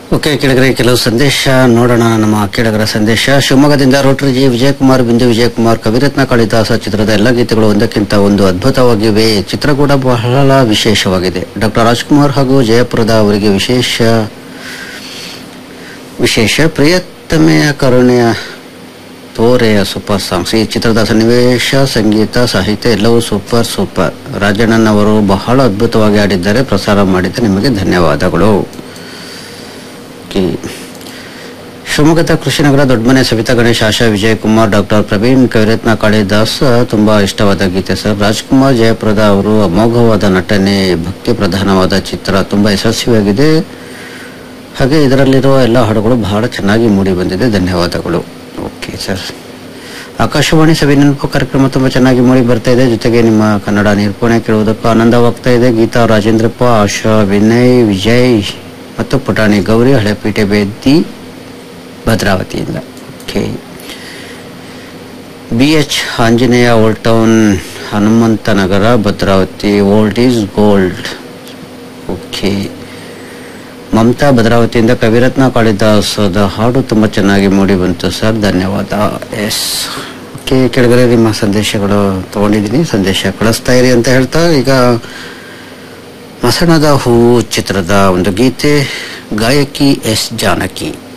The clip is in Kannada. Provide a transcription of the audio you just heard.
ಓಕೆ ಕೆಳಗರೆ ಕೆಲವು ಸಂದೇಶ ನೋಡೋಣ ನಮ್ಮ ಕೆಳಗರ ಸಂದೇಶ ಶಿವಮೊಗ್ಗದಿಂದ ರೋಟರಿ ಜಿ ವಿಜಯಕುಮಾರ್ ಬಿಂದು ವಿಜಯಕುಮಾರ್ ಕವಿರತ್ನ ಕಾಳಿದಾಸ ಚಿತ್ರದ ಎಲ್ಲ ಗೀತೆಗಳು ಒಂದಕ್ಕಿಂತ ಒಂದು ಅದ್ಭುತವಾಗಿವೆ ಚಿತ್ರ ಕೂಡ ಬಹಳ ವಿಶೇಷವಾಗಿದೆ ಡಾಕ್ಟರ್ ರಾಜ್ಕುಮಾರ್ ಹಾಗೂ ಜಯಪುರದ ಅವರಿಗೆ ವಿಶೇಷ ವಿಶೇಷ ಪ್ರಿಯತಮೆಯ ಕರುಣೆಯ ತೋರೆಯ ಸೂಪರ್ ಸಾಂಗ್ಸ್ ಈ ಚಿತ್ರದ ಸನ್ನಿವೇಶ ಸಂಗೀತ ಸಾಹಿತ್ಯ ಎಲ್ಲವೂ ಸೂಪರ್ ಸೂಪರ್ ರಾಜಣ್ಣನ್ ಅವರು ಬಹಳ ಅದ್ಭುತವಾಗಿ ಆಡಿದ್ದಾರೆ ಪ್ರಸಾರ ಮಾಡಿದ ನಿಮಗೆ ಧನ್ಯವಾದಗಳು ಓಕೆ. ಶಿವಮೊಗ್ಗದ ಕೃಷಿನಗರ ದೊಡ್ಡಮನೆ ಸವಿತಾ ಗಣೇಶ್ ಆಶಾ ವಿಜಯಕುಮಾರ್ ಡಾಕ್ಟರ್ ಪ್ರವೀಣ್ ಕವಿರತ್ನ ಕಾಳಿದಾಸ್ ತುಂಬಾ ಇಷ್ಟವಾದ ಗೀತೆ ಸರ್ ರಾಜ್ಕುಮಾರ್ ಜಯಪ್ರದ ಅವರು ಅಮೋಘವಾದ ನಟನೆ ಭಕ್ತಿ ಪ್ರಧಾನವಾದ ಚಿತ್ರ ತುಂಬಾ ಯಶಸ್ವಿಯಾಗಿದೆ ಹಾಗೆ ಇದರಲ್ಲಿರುವ ಎಲ್ಲ ಹಾಡುಗಳು ಬಹಳ ಚೆನ್ನಾಗಿ ಮೂಡಿ ಬಂದಿದೆ ಧನ್ಯವಾದಗಳು ಓಕೆ ಸರ್ ಆಕಾಶವಾಣಿ ಸವಿ ನೆನಪು ಕಾರ್ಯಕ್ರಮ ತುಂಬಾ ಚೆನ್ನಾಗಿ ಮೂಡಿ ಬರ್ತಾ ಇದೆ ಜೊತೆಗೆ ನಿಮ್ಮ ಕನ್ನಡ ನಿರೂಪಣೆ ಕೇಳುವುದಕ್ಕೂ ಆನಂದವಾಗ್ತಾ ಇದೆ ಗೀತಾ ರಾಜೇಂದ್ರಪ್ಪ ಆಶಾ ವಿನಯ್ ವಿಜಯ್ ಮತ್ತು ಪುಟಾಣಿ ಗೌರಿ ಹಳೆಪೇಟೆ ಬೇದಿ ಭದ್ರಾವತಿಯಿಂದ okay B H Anjaneya old town Hanumanthanagar Bhadravati old is gold okay Mamatha ಭದ್ರಾವತಿಯಿಂದ ಕವಿರತ್ನ ಕಾಳಿದಾಸದ ಹಾಡು ತುಂಬ ಚೆನ್ನಾಗಿ ಮೂಡಿ ಬಂತು ಸರ್ ಧನ್ಯವಾದ ಎಸ್ ಓಕೆ ಕೆಳಗಡೆ ನಿಮ್ಮ ಸಂದೇಶಗಳು ತಗೊಂಡಿದ್ದೀನಿ ಸಂದೇಶ ಕಳಿಸ್ತಾ ಇರಿ ಅಂತ ಹೇಳ್ತಾ ಈಗ ಮಸಣದ ಹೂವು ಚಿತ್ರದ ಒಂದು ಗೀತೆ ಗಾಯಕಿ ಎಸ್ ಜಾನಕಿ